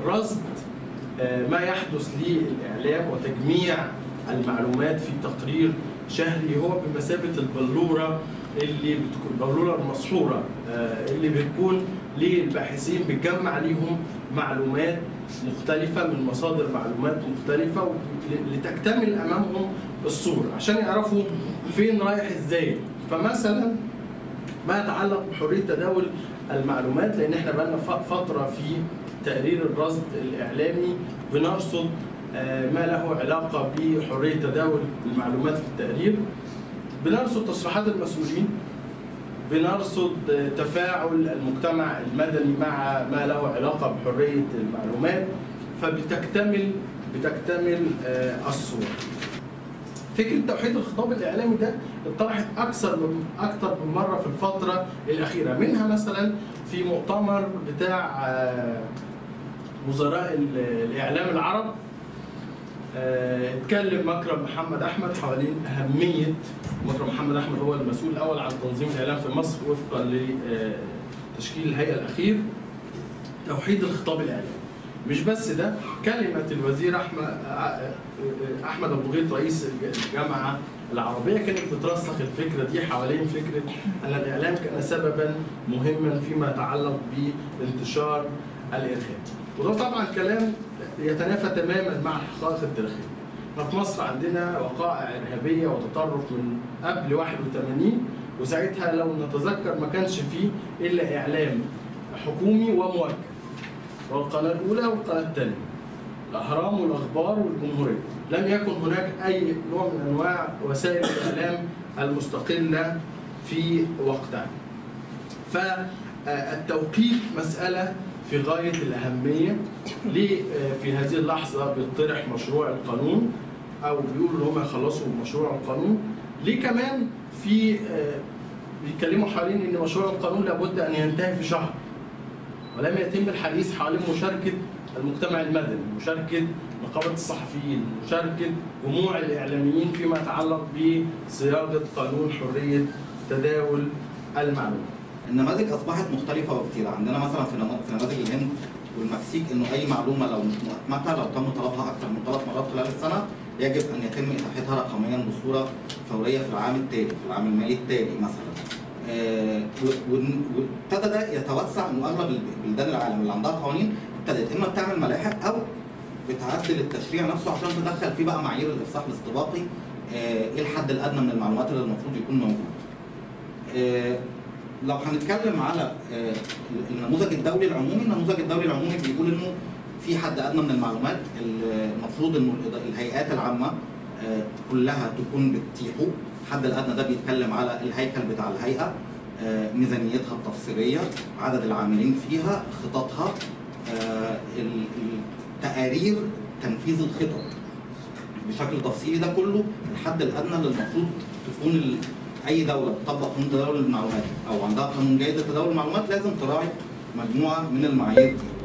رصد آه، ما يحدث للإعلام وتجميع المعلومات في تقرير شهري هو بمثابة البلورة اللي بتكون البلورة المسحورة آه، اللي بتكون للباحثين بتجمع ليهم معلومات مختلفة من مصادر معلومات مختلفة ل- لتكتمل أمامهم الصورة عشان يعرفوا فين رايح ازاي فمثلا ما يتعلق بحرية تداول المعلومات لأن احنا بقالنا ف- فترة في تقرير الرصد الإعلامي بنرصد آه، ما له علاقة بحرية تداول المعلومات في التقرير بنرصد تصريحات المسؤولين بنرصد آه، تفاعل المجتمع المدني مع ما له علاقة بحرية المعلومات فبتكتمل بتكتمل آه، الصورة فكره توحيد الخطاب الاعلامي ده اتطرحت اكثر من اكثر من مره في الفتره الاخيره منها مثلا في مؤتمر بتاع آه، وزراء ال- الاعلام العرب آه، اتكلم مكرم محمد احمد حوالين اهميه مكرم محمد احمد هو المسؤول الاول عن تنظيم الاعلام في مصر وفقا لتشكيل الهيئه الاخير توحيد الخطاب الاعلامي مش بس ده كلمة الوزير أحمد أحمد أبو غيط رئيس الجامعة العربية كانت بترسخ الفكرة دي حوالين فكرة أن الإعلام كان سببا مهما فيما يتعلق بانتشار الإرهاب وده طبعا كلام يتنافى تماما مع الحقائق التاريخية احنا في مصر عندنا وقائع إرهابية وتطرف من قبل 81 وساعتها لو نتذكر ما كانش فيه إلا إعلام حكومي وموجه والقناة الأولى والقناة الثانية الأهرام والأخبار والجمهورية لم يكن هناك أي نوع من أنواع وسائل الإعلام المستقلة في وقتها فالتوقيت مسألة في غاية الأهمية ليه آه، في هذه اللحظة بيطرح مشروع القانون أو بيقولوا إن هم يخلصوا مشروع القانون ليه كمان في آه، بيتكلموا حوالين إن مشروع القانون لابد أن ينتهي في شهر ولم يتم الحديث حوالين مشاركة المجتمع المدني مشاركة نقابة الصحفيين مشاركة جموع الإعلاميين فيما يتعلق بصياغة قانون حرية تداول المعلومات النماذج اصبحت مختلفه وكتيره عندنا مثلا في نمو- في نماذج الهند والمكسيك انه اي معلومه لو مهمه لو تم طلبها اكثر من ثلاث مرات خلال السنه يجب ان يتم اتاحتها رقميا بصوره فوريه في العام التالي في العام المالي التالي مثلا آه، و- ون- وابتدى ده يتوسع انه اغلب البلدان العالم اللي عندها قوانين ابتدت اما بتعمل ملاحق او بتعدل التشريع نفسه عشان تدخل فيه بقى معايير الافصاح الاستباقي آه، ايه الحد الادنى من المعلومات اللي المفروض يكون موجود. آه، لو هنتكلم على آه، النموذج الدولي العمومي، النموذج الدولي العمومي بيقول انه في حد ادنى من المعلومات المفروض انه الإد- الهيئات العامه آه، كلها تكون بتتيحه، الحد الادنى ده بيتكلم على الهيكل بتاع الهيئه آه، ميزانيتها التفصيليه، عدد العاملين فيها، خططها، آه، ال- التقارير تنفيذ الخطط بشكل تفصيلي ده كله الحد الادنى اللي المفروض تكون ال- اي دوله بتطبق قانون تداول المعلومات او عندها قانون جيد لتداول المعلومات لازم تراعي مجموعه من المعايير دي